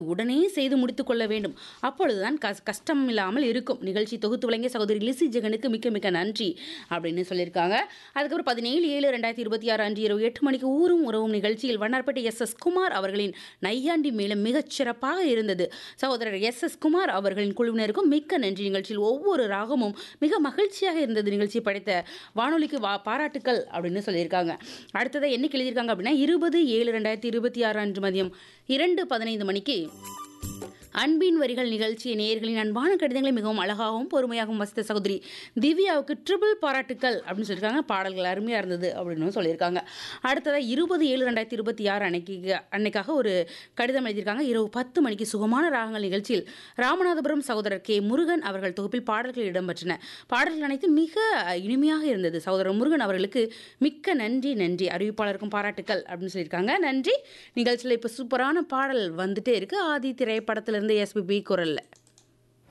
உடனே செய்து முடித்துக் கொள்ள வேண்டும் அப்பொழுதுதான் கஸ் கஷ்டம் இல்லாமல் இருக்கும் நிகழ்ச்சி தொகுத்து வழங்கிய சகோதரி லிசி ஜெகனுக்கு மிக்க மிக்க நன்றி அப்படின்னு சொல்லியிருக்காங்க அதுக்கப்புறம் பதினேழு ஏழு ரெண்டாயிரத்தி இருபத்தி ஆறு அன்று இரவு எட்டு மணிக்கு ஊரும் உறவும் நிகழ்ச்சியில் வண்ணார்பேட்டை எஸ் எஸ் குமார் அவர்களின் நையாண்டி மேளம் மிகச் சிறப்பாக இருந்தது சகோதரர் எஸ் எஸ் குமார் அவர்களின் குழுவினருக்கும் மிக்க நன்றி நிகழ்ச்சியில் ஒவ்வொரு ராகமும் மிக மகிழ்ச்சியாக இருந்தது நிகழ்ச்சி படைத்த வானொலிக்கு வா பாராட்டுக்கள் அப்படின்னு சொல்லியிருக்காங்க அடுத்ததை என்ன எழுதியிருக்காங்க அப்படின்னா இருபது ஏழு ரெண்டாயிரத்தி இருபத்தி ஆறு அன்று மதியம் இரண்டு பதினைந்து மணிக்கு அன்பின் வரிகள் நிகழ்ச்சி நேயர்களின் அன்பான கடிதங்களை மிகவும் அழகாகவும் பொறுமையாகவும் வசித்த சகோதரி திவ்யாவுக்கு ட்ரிபிள் பாராட்டுக்கள் அப்படின்னு சொல்லியிருக்காங்க பாடல்கள் அருமையாக இருந்தது அப்படின்னு சொல்லியிருக்காங்க அடுத்ததாக இருபது ஏழு ரெண்டாயிரத்தி இருபத்தி ஆறு அன்னைக்கு அன்னைக்காக ஒரு கடிதம் எழுதியிருக்காங்க இரவு பத்து மணிக்கு சுகமான ராகங்கள் நிகழ்ச்சியில் ராமநாதபுரம் சகோதரர் கே முருகன் அவர்கள் தொகுப்பில் பாடல்கள் இடம்பெற்றன பாடல்கள் அனைத்தும் மிக இனிமையாக இருந்தது சகோதரர் முருகன் அவர்களுக்கு மிக்க நன்றி நன்றி அறிவிப்பாளருக்கும் பாராட்டுக்கள் அப்படின்னு சொல்லியிருக்காங்க நன்றி நிகழ்ச்சியில் இப்போ சூப்பரான பாடல் வந்துட்டே இருக்கு ஆதி திரைப்படத்திலிருந்து எஸ்பிபி குரல்ல